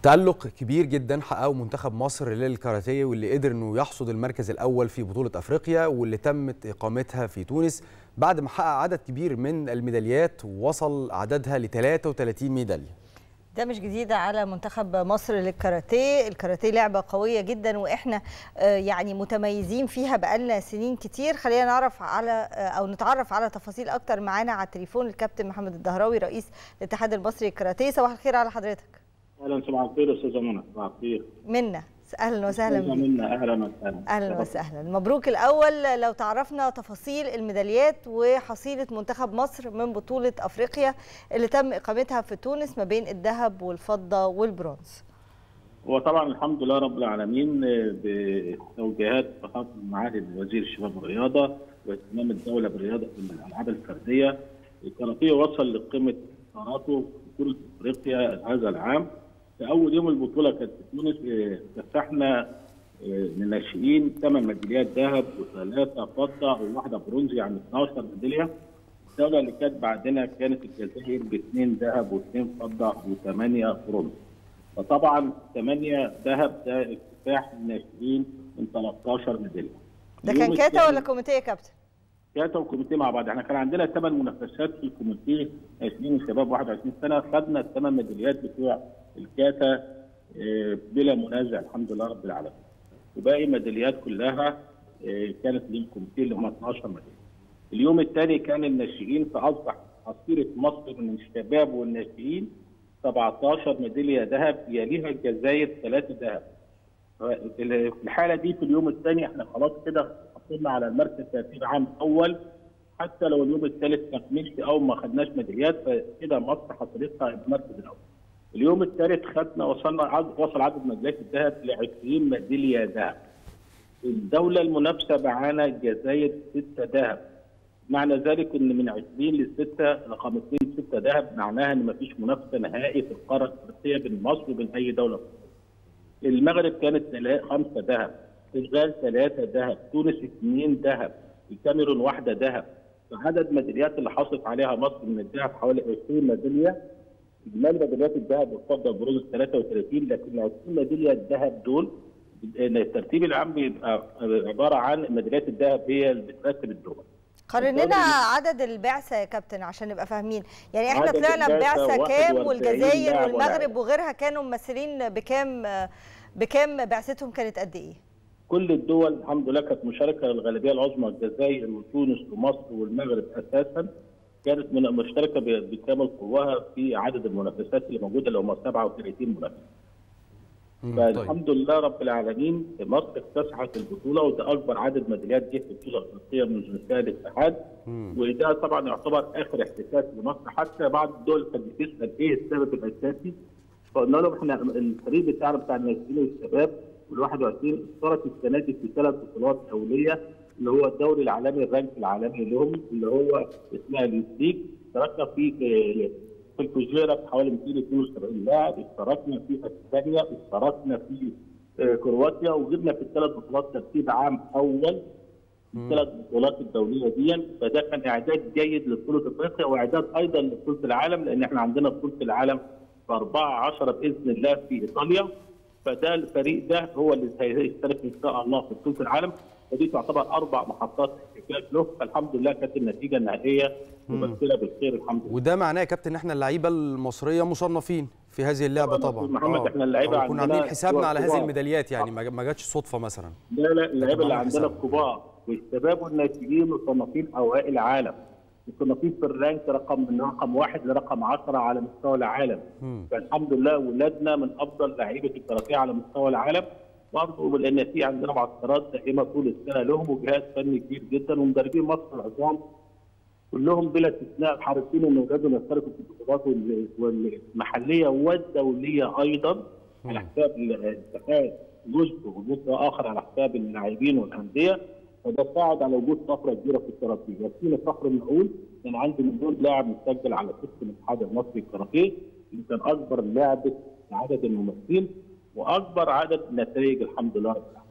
تألق كبير جدا حققه منتخب مصر للكاراتيه واللي قدر انه يحصد المركز الاول في بطوله افريقيا واللي تمت اقامتها في تونس بعد ما حقق عدد كبير من الميداليات ووصل عددها ل 33 ميداليه ده مش جديد على منتخب مصر للكاراتيه الكاراتيه لعبة قوية جدا وإحنا يعني متميزين فيها بقالنا سنين كتير خلينا نعرف على أو نتعرف على تفاصيل أكتر معانا على التليفون الكابتن محمد الدهراوي رئيس الاتحاد المصري للكاراتيه صباح الخير على حضرتك اهلا صباح الخير استاذه منى صباح الخير منا اهلا وسهلا استاذه منى اهلا وسهلا اهلا وسهلا مبروك الاول لو تعرفنا تفاصيل الميداليات وحصيله منتخب مصر من بطوله افريقيا اللي تم اقامتها في تونس ما بين الذهب والفضه والبرونز هو طبعا الحمد لله رب العالمين بتوجيهات فخامه معالي وزير الشباب والرياضه واهتمام الدوله بالرياضه في الالعاب الفرديه الكاراتيه وصل لقمه قراراته في بطوله افريقيا هذا العام في اول يوم البطوله كانت في تونس كافحنا من الناشئين ثمان ميداليات ذهب وثلاثه فضه وواحده برونز يعني 12 ميداليه الدوله اللي كانت بعدنا كانت الجزائر باثنين ذهب واثنين فضه وثمانيه برونز فطبعا ثمانيه ذهب ده اكتساح الناشئين من 13 ميداليه ده كان كاتا ولا كوميتيه يا كابتن؟ كاتا وكوميتيه مع بعض احنا كان عندنا ثمان منافسات في الكوميتيه ناشئين وشباب 21 سنه خدنا الثمان ميداليات بتوع الكاتا بلا منازع الحمد لله رب العالمين وباقي الميداليات كلها كانت للكوميتيه اللي هم 12 ميداليه اليوم الثاني كان الناشئين فاصبح حصيله مصر من الشباب والناشئين 17 ميداليه ذهب يليها الجزائر ثلاثه ذهب في الحاله دي في اليوم الثاني احنا خلاص كده حصلنا على المركز 30 عام اول حتى لو اليوم الثالث ما كملش او ما خدناش ميداليات فكده مصر حصلتها المركز الاول. اليوم الثالث خدنا وصلنا عدد وصل عدد ميداليات الذهب ل 20 ميداليه ذهب. الدوله المنافسه معانا الجزائر 6 ذهب. معنى ذلك ان من 20 ل 6 رقم 2 6 ذهب معناها ان ما فيش منافسه نهائي في القاره الافريقيه بين مصر وبين اي دوله المغرب كانت خمسه ذهب، السنغال ثلاثه ذهب، تونس اثنين ذهب، الكاميرون واحده ذهب. فعدد الميداليات اللي حصلت عليها مصر من الذهب حوالي 20 ميداليه اجمالي ميداليات الذهب والفضه والبرونز 33 لكن ال 20 ميداليه الذهب دول الترتيب العام بيبقى عباره عن ميداليات الذهب هي اللي بترتب الدول. قارن لنا عدد البعثه يا كابتن عشان نبقى فاهمين يعني احنا طلعنا ببعثه كام والجزائر والمغرب وغيرها كانوا ممثلين بكام بكام بعثتهم كانت قد ايه؟ كل الدول الحمد لله كانت مشاركه الغالبيه العظمى الجزائر وتونس ومصر والمغرب اساسا كانت من مشتركه بكامل قواها في عدد المنافسات اللي موجوده اللي هم 37 منافس. فالحمد لله رب العالمين مصر اكتسحت البطوله وده اكبر عدد ميداليات جه في البطوله الافريقيه منذ انشاء الاتحاد وده طبعا يعتبر اخر احتكاك لمصر حتى بعض الدول كانت بتسال ايه السبب الاساسي فقلنا لهم احنا الفريق بتاعنا بتاع الناشئين والشباب وال 21 اشترك السنه دي في ثلاث بطولات دوليه اللي هو الدوري العالمي الرانك العالمي لهم اللي هو اسمها اليوسليج اشتركنا في في الفجيره بحوالي 272 لاعب اشتركنا في اسبانيا اشتركنا في كرواتيا وجبنا في الثلاث بطولات ترتيب عام اول في الثلاث بطولات الدوليه دي فده كان اعداد جيد لبطوله افريقيا واعداد ايضا لبطوله العالم لان احنا عندنا بطوله العالم في 4 10 باذن الله في ايطاليا فده الفريق ده هو اللي هيشترك ان شاء الله في بطوله العالم ودي تعتبر اربع محطات احتكاك له فالحمد لله كانت النتيجه النهائيه ممثله بالخير الحمد لله وده معناه يا كابتن ان احنا اللعيبه المصريه مصنفين في هذه اللعبه طبعا محمد احنا اللعيبه عندنا كنا عاملين حسابنا على هذه الميداليات يعني ما جاتش صدفه مثلا لا لا اللعيبه اللي عندنا الكبار والشباب والناشئين مصنفين اوائل العالم مصنفين في الرانك رقم من رقم واحد لرقم 10 على مستوى العالم فالحمد لله ولادنا من افضل لعيبه الكاراتيه على مستوى العالم برضه لان في عندنا معسكرات دائمه طول السنه لهم وجهاز فني كبير جدا ومدربين مصر العظام كلهم بلا استثناء حريصين ان اولادهم يشتركوا في البطولات والمحليه والدوليه ايضا على حساب الاتحاد جزء وجزء اخر على حساب اللاعبين والانديه فده ساعد على وجود طفره كبيره في الكاراتيه، يكفينا فخر نقول ان عندي مليون لاعب مسجل على سيستم الاتحاد المصري للكاراتيه اللي كان اكبر لاعب عدد الممثلين واكبر عدد نتائج الحمد لله رب العالمين.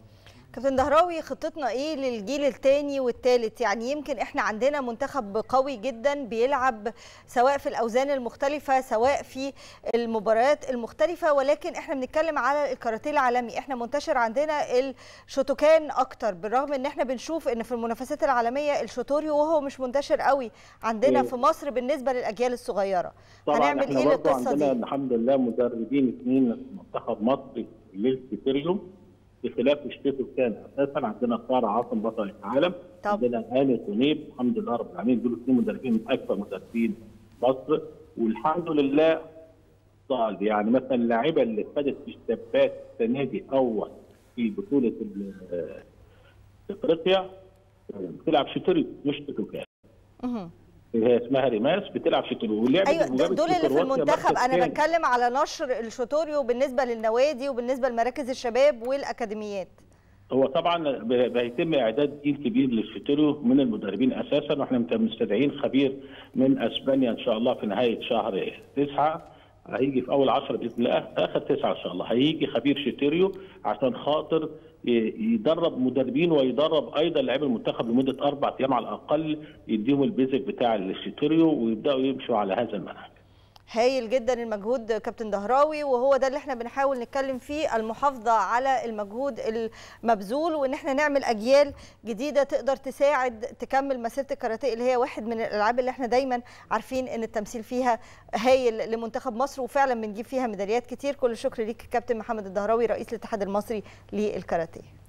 كابتن دهراوي خطتنا ايه للجيل الثاني والثالث يعني يمكن احنا عندنا منتخب قوي جدا بيلعب سواء في الاوزان المختلفه سواء في المباريات المختلفه ولكن احنا بنتكلم على الكاراتيه العالمي احنا منتشر عندنا الشوتوكان اكتر بالرغم ان احنا بنشوف ان في المنافسات العالميه الشوتوريو وهو مش منتشر قوي عندنا إيه. في مصر بالنسبه للاجيال الصغيره طبعا هنعمل احنا ايه برضه للقصه عندنا دي الحمد لله مدربين اثنين في منتخب مصر للكتيريوم بخلاف الشتيتو كان اساسا عندنا ساره عاصم بطل العالم طب. عندنا هاني تونيب الحمد لله رب العالمين دول اثنين مدربين من اكثر مدربين مصر والحمد لله صعد يعني مثلا اللاعيبه اللي خدت اشتباك السنه دي اول في بطوله ال- افريقيا بتلعب شتري مش شتوكان مهم. هي اسمها ريماس بتلعب شتري ولعبت ايوه د- وجابت دول اللي في كرواتيا المنتخب مركز انا تاني. بتكلم على نشر الشوتوريو بالنسبه للنوادي وبالنسبه لمراكز الشباب والاكاديميات هو طبعا ب- بيتم اعداد جيل كبير للشتريو من المدربين اساسا واحنا مت- مستدعين خبير من اسبانيا ان شاء الله في نهايه شهر تسعه هيجي في اول 10 باذن الله في اخر تسعه ان شاء الله هيجي خبير شتيريو عشان خاطر ي- يدرب مدربين ويدرب ايضا لاعبي المنتخب لمده اربع ايام على الاقل يديهم البيزك بتاع الشتيريو ويبداوا يمشوا على هذا المنهج. هايل جدا المجهود كابتن دهراوي وهو ده اللي احنا بنحاول نتكلم فيه المحافظه على المجهود المبذول وان احنا نعمل اجيال جديده تقدر تساعد تكمل مسيره الكاراتيه اللي هي واحد من الالعاب اللي احنا دايما عارفين ان التمثيل فيها هايل لمنتخب مصر وفعلا بنجيب فيها ميداليات كتير كل الشكر ليك كابتن محمد الدهراوي رئيس الاتحاد المصري للكاراتيه